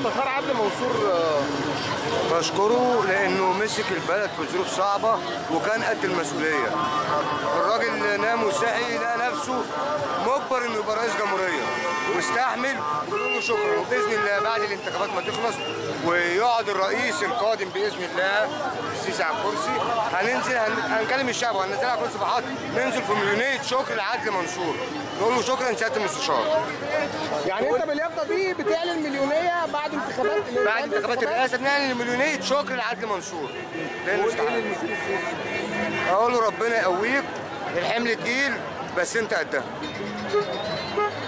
المستشار عدلي منصور آه، بشكره لانه مسك البلد في ظروف صعبه وكان قد المسؤوليه الراجل نام وصحي لقى نفسه مجبر انه يبقى رئيس جمهوريه واستحمل ونقول له شكرا وباذن الله بعد الانتخابات ما تخلص ويقعد الرئيس القادم باذن الله السيسي على الكرسي هننزل هن- هنكلم الشعب وهننزل على كل صفحات ننزل في مليونيه شكر لعدلي منصور نقول له شكرا سياده المستشار يعني انت باليافطه دي بتعلن مليونيه بعد انتخابات بعد انتخابات الرئاسه بنعلن مليونيه شكر لعدلي منصور لانه استحق اقول له ربنا يقويك الحمل تقيل بس انت قدها